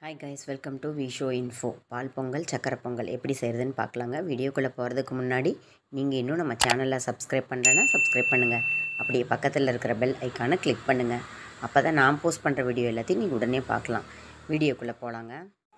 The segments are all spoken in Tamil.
hi guys welcome to Visho info பால் பொங்கல் சக்கரை பொங்கல் எப்படி செய்கிறதுன்னு பார்க்கலாங்க வீடியோக்குள்ளே போகிறதுக்கு முன்னாடி நீங்கள் இன்னும் நம்ம சேனலை சப்ஸ்கிரைப் பண்ணுறேன்னா சப்ஸ்கிரைப் பண்ணுங்கள் அப்படியே பக்கத்தில் இருக்கிற பெல் ஐக்கானை கிளிக் பண்ணுங்கள் அப்போ தான் நான் போஸ்ட் பண்ணுற வீடியோ எல்லாத்தையும் நீங்கள் உடனே பார்க்கலாம் வீடியோக்குள்ளே போகலாங்க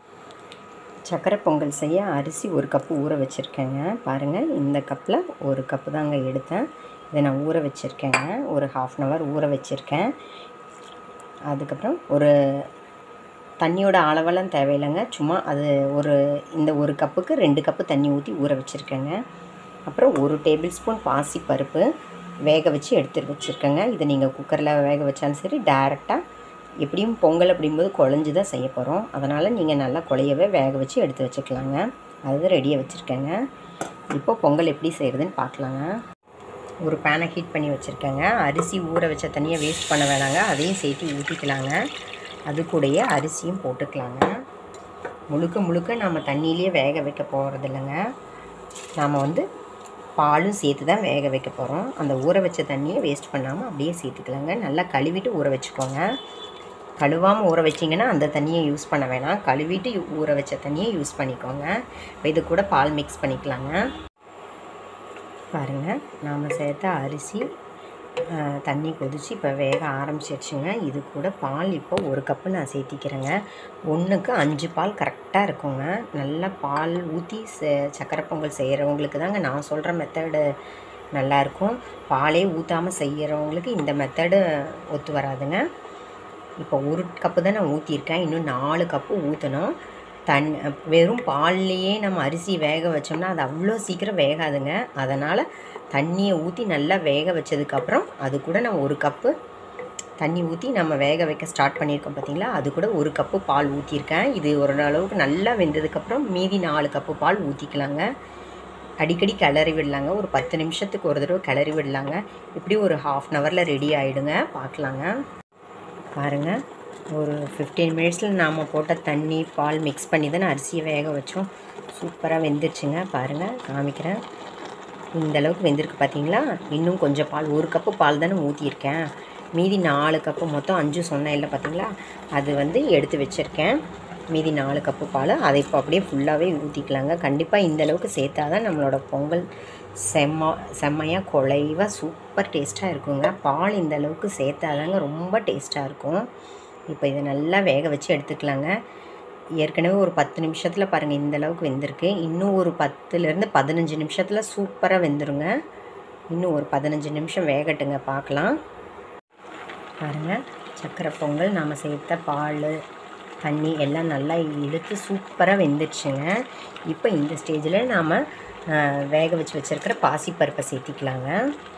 சக்கரை பொங்கல் செய்ய அரிசி ஒரு கப்பு ஊற வச்சுருக்கேங்க பாருங்கள் இந்த கப்பில் ஒரு கப்பு தாங்க எடுத்தேன் இதை நான் ஊற வச்சுருக்கேங்க ஒரு ஹாஃப் அன் ஹவர் ஊற வச்சுருக்கேன் அதுக்கப்புறம் ஒரு தண்ணியோட அளவெல்லாம் தேவையில்லைங்க சும்மா அது ஒரு இந்த ஒரு கப்புக்கு ரெண்டு கப்பு தண்ணி ஊற்றி ஊற வச்சுருக்கேங்க அப்புறம் ஒரு டேபிள் ஸ்பூன் பாசி பருப்பு வேக வச்சு எடுத்து வச்சுருக்கேங்க இதை நீங்கள் குக்கரில் வேக வச்சாலும் சரி டைரெக்டாக எப்படியும் பொங்கல் அப்படிங்கும்போது குழஞ்சி தான் செய்ய போகிறோம் அதனால் நீங்கள் நல்லா குழையவே வேக வச்சு எடுத்து வச்சுக்கலாங்க அது ரெடியாக வச்சுருக்கேங்க இப்போ பொங்கல் எப்படி செய்கிறதுன்னு பார்க்கலாங்க ஒரு பேனை ஹீட் பண்ணி வச்சுருக்கேங்க அரிசி ஊற வச்ச தண்ணியை வேஸ்ட் பண்ண வேணாங்க அதையும் சேர்த்து ஊற்றிக்கலாங்க அது கூடயே அரிசியும் போட்டுக்கலாங்க முழுக்க முழுக்க நம்ம தண்ணியிலே வேக வைக்க போகிறது இல்லைங்க நாம் வந்து பாலும் சேர்த்து தான் வேக வைக்க போகிறோம் அந்த ஊற வச்ச தண்ணியை வேஸ்ட் பண்ணாமல் அப்படியே சேர்த்துக்கலாங்க நல்லா கழுவிட்டு ஊற வச்சுக்கோங்க கழுவாமல் ஊற வச்சிங்கன்னா அந்த தண்ணியை யூஸ் பண்ண வேணாம் கழுவிட்டு ஊற வச்ச தண்ணியை யூஸ் பண்ணிக்கோங்க இப்போ இது கூட பால் மிக்ஸ் பண்ணிக்கலாங்க பாருங்கள் நாம் சேர்த்த அரிசி தண்ணி கொதித்து இப்போ வேக ஆரம்பிச்சிருச்சுங்க இது கூட பால் இப்போ ஒரு கப்பு நான் சேர்த்திக்கிறேங்க ஒன்றுக்கு அஞ்சு பால் கரெக்டாக இருக்குங்க நல்லா பால் ஊற்றி சே சக்கரை பொங்கல் செய்கிறவங்களுக்கு தாங்க நான் சொல்கிற மெத்தடு நல்லாயிருக்கும் பாலே ஊற்றாமல் செய்கிறவங்களுக்கு இந்த மெத்தடு ஒத்து வராதுங்க இப்போ ஒரு கப்பு தான் நான் ஊற்றிருக்கேன் இன்னும் நாலு கப்பு ஊற்றணும் தன் வெறும் பால்லையே நம்ம அரிசி வேக வச்சோம்னா அது அவ்வளோ சீக்கிரம் வேகாதுங்க அதனால் தண்ணியை ஊற்றி நல்லா வேக வச்சதுக்கப்புறம் அது கூட நான் ஒரு கப்பு தண்ணி ஊற்றி நம்ம வேக வைக்க ஸ்டார்ட் பண்ணியிருக்கோம் பார்த்தீங்களா அது கூட ஒரு கப்பு பால் ஊற்றிருக்கேன் இது ஒரு அளவுக்கு நல்லா வெந்ததுக்கப்புறம் மீதி நாலு கப்பு பால் ஊற்றிக்கலாங்க அடிக்கடி கிளறி விடலாங்க ஒரு பத்து நிமிஷத்துக்கு ஒரு தடவை கிளறி விடலாங்க இப்படி ஒரு ஹாஃப் அன் ஹவரில் ரெடி ஆகிடுங்க பார்க்கலாங்க பாருங்கள் ஒரு ஃபிஃப்டீன் மினிட்ஸில் நாம் போட்ட தண்ணி பால் மிக்ஸ் பண்ணி தானே அரிசியை வேக வச்சோம் சூப்பராக வெந்துருச்சுங்க பாருங்கள் காமிக்கிறேன் இந்த அளவுக்கு வெந்திருக்கு பார்த்தீங்களா இன்னும் கொஞ்சம் பால் ஒரு கப்பு பால் தானே ஊற்றியிருக்கேன் மீதி நாலு கப்பு மொத்தம் அஞ்சு சொன்னேன் இல்லை பார்த்தீங்களா அது வந்து எடுத்து வச்சுருக்கேன் மீதி நாலு கப்பு பால் அதை இப்போ அப்படியே ஃபுல்லாகவே ஊற்றிக்கலாங்க கண்டிப்பாக இந்த அளவுக்கு சேர்த்தா தான் நம்மளோட பொங்கல் செம்ம செம்மையாக குலைவாக சூப்பர் டேஸ்ட்டாக இருக்குங்க பால் இந்த அளவுக்கு சேர்த்தாதாங்க ரொம்ப டேஸ்ட்டாக இருக்கும் இப்போ இதை நல்லா வேக வச்சு எடுத்துக்கலாங்க ஏற்கனவே ஒரு பத்து நிமிஷத்தில் பாருங்கள் இந்த அளவுக்கு வெந்திருக்கு இன்னும் ஒரு பத்துலேருந்து பதினஞ்சு நிமிஷத்தில் சூப்பராக வெந்துருங்க இன்னும் ஒரு பதினஞ்சு நிமிஷம் வேகட்டுங்க பார்க்கலாம் பாருங்கள் சக்கரை பொங்கல் நாம் சேர்த்த பால் தண்ணி எல்லாம் நல்லா இழுத்து சூப்பராக வெந்துடுச்சுங்க இப்போ இந்த ஸ்டேஜில் நாம் வேக வச்சு வச்சுருக்கிற பாசிப்பருப்பை சேர்த்திக்கலாங்க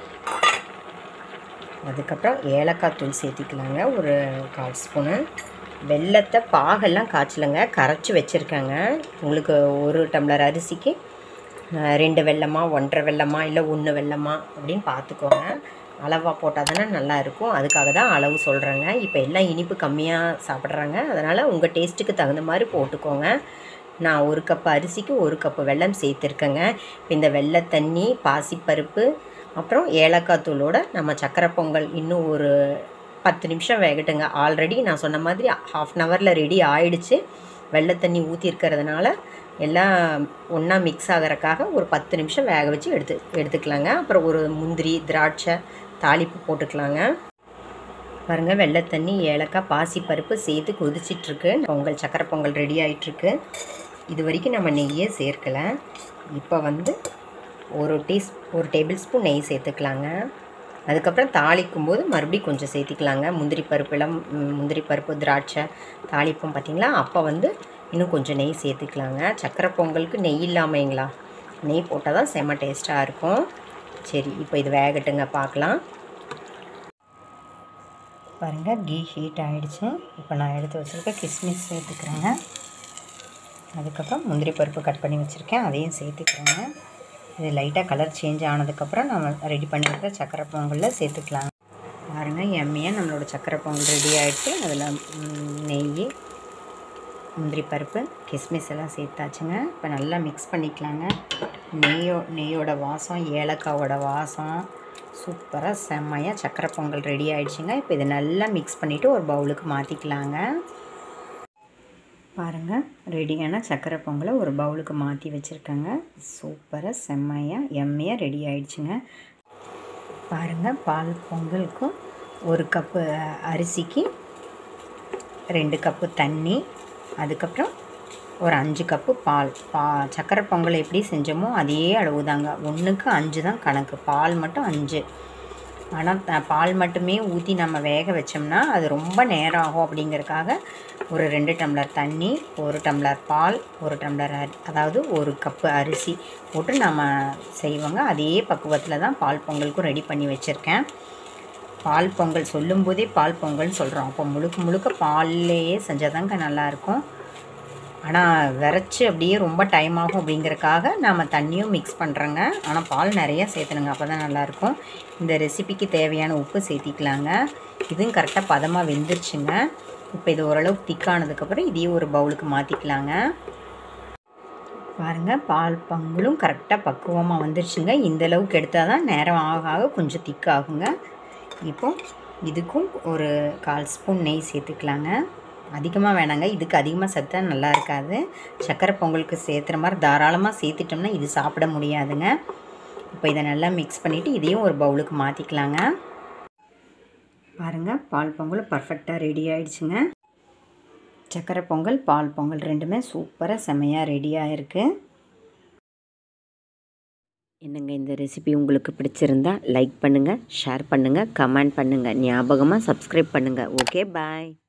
அதுக்கப்புறம் ஏலக்காய் தூள் சேர்த்திக்கலாங்க ஒரு கால் ஸ்பூனு வெள்ளத்தை பாகெல்லாம் காய்ச்சலைங்க கரைச்சி வச்சுருக்கேங்க உங்களுக்கு ஒரு டம்ளர் அரிசிக்கு ரெண்டு வெள்ளமா ஒன்றரை வெள்ளமா இல்லை ஒன்று வெள்ளமா அப்படின்னு பார்த்துக்கோங்க அளவாக போட்டால் தானே நல்லாயிருக்கும் அதுக்காக தான் அளவு சொல்கிறேங்க இப்போ எல்லாம் இனிப்பு கம்மியாக சாப்பிட்றாங்க அதனால் உங்கள் டேஸ்ட்டுக்கு தகுந்த மாதிரி போட்டுக்கோங்க நான் ஒரு கப் அரிசிக்கு ஒரு கப்பு வெல்லம் சேர்த்துருக்கேங்க இப்போ இந்த வெள்ளை தண்ணி பாசிப்பருப்பு அப்புறம் ஏலக்காய் தூளோட நம்ம சக்கரை பொங்கல் இன்னும் ஒரு பத்து நிமிஷம் வேகட்டுங்க ஆல்ரெடி நான் சொன்ன மாதிரி ஹாஃப் அன் ஹவரில் ரெடி ஆயிடுச்சு வெள்ளை தண்ணி ஊற்றிருக்கிறதுனால எல்லாம் ஒன்றா மிக்ஸ் ஆகிறக்காக ஒரு பத்து நிமிஷம் வேக வச்சு எடுத்து எடுத்துக்கலாங்க அப்புறம் ஒரு முந்திரி திராட்சை தாளிப்பு போட்டுக்கலாங்க பாருங்கள் வெள்ளை தண்ணி ஏலக்காய் பாசிப்பருப்பு சேர்த்து கொதிச்சிட்ருக்கு பொங்கல் சக்கரை பொங்கல் ரெடி ஆகிட்டுருக்கு இது வரைக்கும் நம்ம நெய்யே சேர்க்கலை இப்போ வந்து ஒரு டீஸ் ஒரு டேபிள் ஸ்பூன் நெய் சேர்த்துக்கலாங்க அதுக்கப்புறம் தாளிக்கும் போது மறுபடியும் கொஞ்சம் சேர்த்திக்கலாங்க முந்திரி பருப்புலாம் முந்திரி பருப்பு திராட்சை தாளிப்போம் பார்த்திங்களா அப்போ வந்து இன்னும் கொஞ்சம் நெய் சேர்த்துக்கலாங்க சக்கரை பொங்கலுக்கு நெய் இல்லாமங்களா நெய் போட்டால் தான் செம்ம டேஸ்ட்டாக இருக்கும் சரி இப்போ இது வேகட்டுங்க பார்க்கலாம் பாருங்கள் கீ ஹீட் ஆகிடுச்சு இப்போ நான் எடுத்து வச்சுருக்க கிஸ்மிஸ் சேர்த்துக்கிறேங்க அதுக்கப்புறம் முந்திரி பருப்பு கட் பண்ணி வச்சுருக்கேன் அதையும் சேர்த்துக்கிறேங்க இது லைட்டாக கலர் சேஞ்ச் ஆனதுக்கப்புறம் நம்ம ரெடி பண்ணியிருக்க சக்கரை பொங்கலில் சேர்த்துக்கலாம் பாருங்கள் எம்மியாக நம்மளோட சக்கரை பொங்கல் ரெடி ஆகிடுச்சு அதில் நெய் முந்திரி பருப்பு கிஸ்மிஸ் எல்லாம் சேர்த்தாச்சுங்க இப்போ நல்லா மிக்ஸ் பண்ணிக்கலாங்க நெய்யோ நெய்யோட வாசம் ஏலக்காவோட வாசம் சூப்பராக செம்மையாக சக்கரை பொங்கல் ரெடி ஆகிடுச்சுங்க இப்போ இதை நல்லா மிக்ஸ் பண்ணிவிட்டு ஒரு பவுலுக்கு மாற்றிக்கலாங்க பாருங்கள் ரெடியான சக்கரை பொங்கலை ஒரு பவுலுக்கு மாற்றி வச்சுருக்கேங்க சூப்பராக செம்மையாக எம்மையாக ரெடி ஆயிடுச்சுங்க பாருங்கள் பால் பொங்கலுக்கும் ஒரு கப்பு அரிசிக்கு ரெண்டு கப்பு தண்ணி அதுக்கப்புறம் ஒரு அஞ்சு கப்பு பால் பா சக்கரை பொங்கல் எப்படி செஞ்சோமோ அதே அளவு தாங்க ஒன்றுக்கு அஞ்சு தான் கணக்கு பால் மட்டும் அஞ்சு ஆனால் த- பால் மட்டுமே ஊற்றி நம்ம வேக வச்சோம்னா அது ரொம்ப நேரம் ஆகும் அப்படிங்கறதுக்காக ஒரு ரெண்டு டம்ளர் தண்ணி ஒரு டம்ளர் பால் ஒரு டம்ளர் அரி அதாவது ஒரு கப்பு அரிசி போட்டு நம்ம செய்வோங்க அதே பக்குவத்தில் தான் பால் பொங்கலுக்கும் ரெடி பண்ணி வச்சுருக்கேன் பால் பொங்கல் சொல்லும்போதே பால் பொங்கல்னு சொல்கிறோம் அப்போ முழுக்க முழுக்க பால்லையே செஞ்சாதாங்க நல்லாயிருக்கும் ஆனால் விரைச்சி அப்படியே ரொம்ப டைம் ஆகும் அப்படிங்கறக்காக நாம் தண்ணியும் மிக்ஸ் பண்ணுறோங்க ஆனால் பால் நிறையா சேர்த்துணுங்க அப்போ தான் நல்லாயிருக்கும் இந்த ரெசிபிக்கு தேவையான உப்பு சேர்த்திக்கலாங்க இதுவும் கரெக்டாக பதமாக வெந்துருச்சுங்க இப்போ இது ஓரளவுக்கு திக்கானதுக்கப்புறம் இதையும் ஒரு பவுலுக்கு மாற்றிக்கலாங்க பாருங்கள் பால் பங்குலும் கரெக்டாக பக்குவமாக வந்துருச்சுங்க இந்த அளவுக்கு எடுத்தால் தான் நேரம் ஆக ஆக கொஞ்சம் திக்காகுங்க இப்போ இதுக்கும் ஒரு கால் ஸ்பூன் நெய் சேர்த்துக்கலாங்க அதிகமாக வேணாங்க இதுக்கு அதிகமாக சேர்த்தா நல்லா இருக்காது சக்கரை பொங்கலுக்கு சேர்த்துற மாதிரி தாராளமாக சேர்த்துட்டோம்னா இது சாப்பிட முடியாதுங்க இப்போ இதை நல்லா மிக்ஸ் பண்ணிவிட்டு இதையும் ஒரு பவுலுக்கு மாற்றிக்கலாங்க பாருங்கள் பால் பொங்கல் பர்ஃபெக்டாக ரெடி ஆயிடுச்சுங்க சக்கரை பொங்கல் பால் பொங்கல் ரெண்டுமே சூப்பராக செமையாக ரெடியாக இருக்குது என்னங்க இந்த ரெசிபி உங்களுக்கு பிடிச்சிருந்தா லைக் பண்ணுங்கள் ஷேர் பண்ணுங்கள் கமெண்ட் பண்ணுங்கள் ஞாபகமாக சப்ஸ்கிரைப் பண்ணுங்கள் ஓகே பாய்